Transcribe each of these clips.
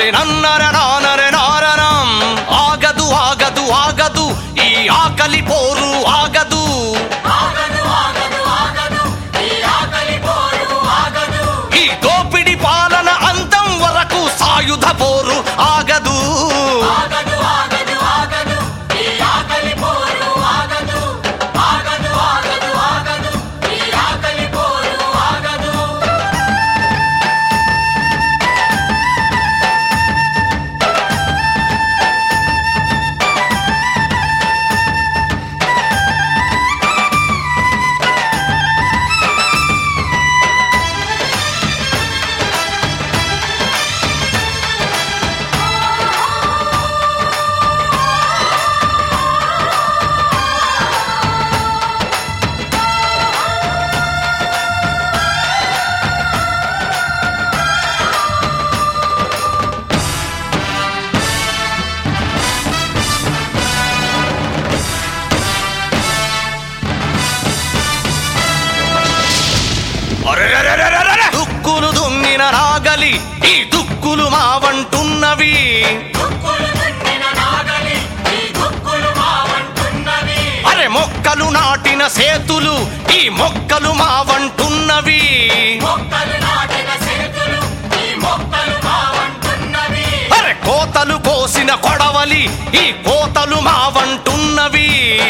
అరే నన్నర నానరే నారనం ఆగదు ఆగదు ఆగదు ఈ ఆకలి పోరు ఆగదు ఈ దోపిడి పాలన అంతం వరకు సాయుధ పోరు ఆగదు అరెరెరెరెరెరె! దుక్కులు దున్నిన నాగలి ఈ దుక్కులు మావంటున్నవి అరే మొక్కలు నాటిన సేతులు ఈ మొక్కలు మావంటున్నవి అరే కోతలు కోసిన కొడవలి ఈ కోతలు మావంటున్నవి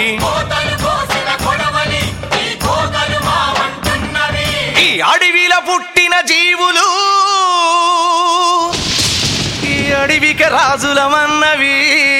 ఈ అడవిల పుట్టిన జీవులు ఈ అడవికి రాజులమన్నవి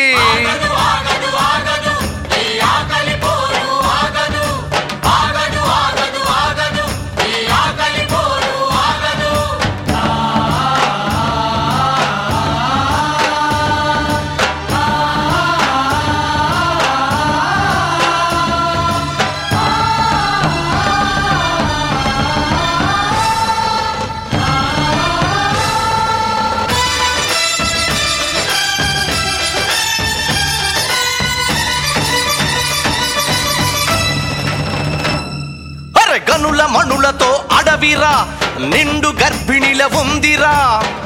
అరే గనుల మణులతో అడవిరా నిండు గర్భిణిల ఉందిరా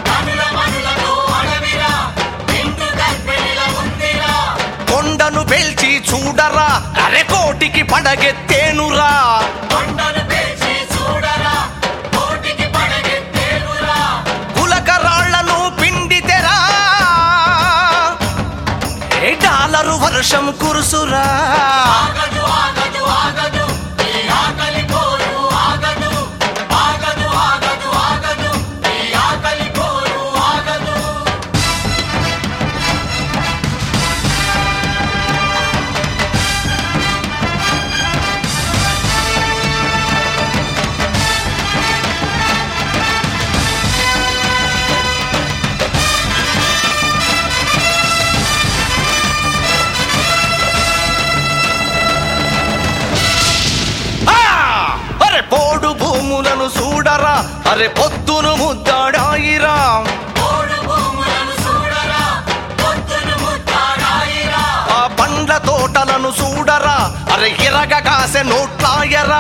కొండను పెల్చి చూడరా అరే కోటికి పడగెత్తేనురా కులకరాళ్లను పిండితెరా ఏ డాలరు వర్షం కురుసురా ఆ! అరే పోడు భూములను చూడరా అరే పొద్దును ముద్దాడాయిరా ఆ పండ్ల తోటలను చూడరా అరే ఇరగ కాసే నోట్లాయరా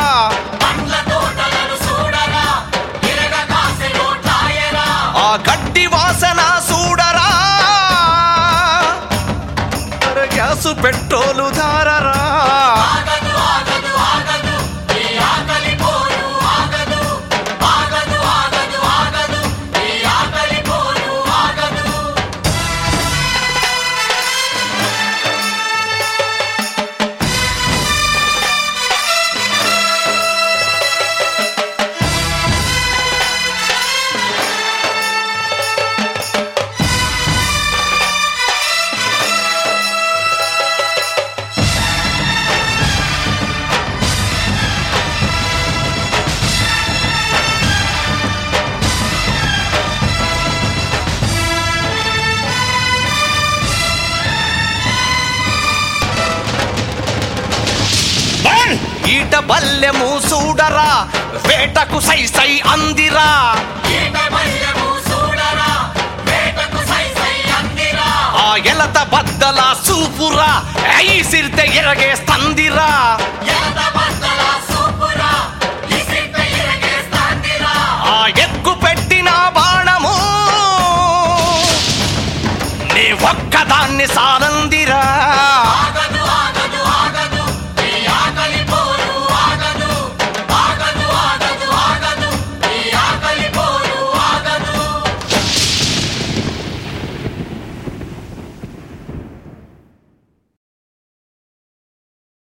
ఆ గడ్డి వాసన చూడరా అరే గ్యాసు పెట్రోలు ధారరా ఈట బల్లెము చూడరా వేటకు సై సై అందిరా ఆ ఎలత బద్దల సూపురా ఐసిరితే ఎరగేస్తందిరా ఆ ఎక్కు పెట్టిన బాణము సానందిరా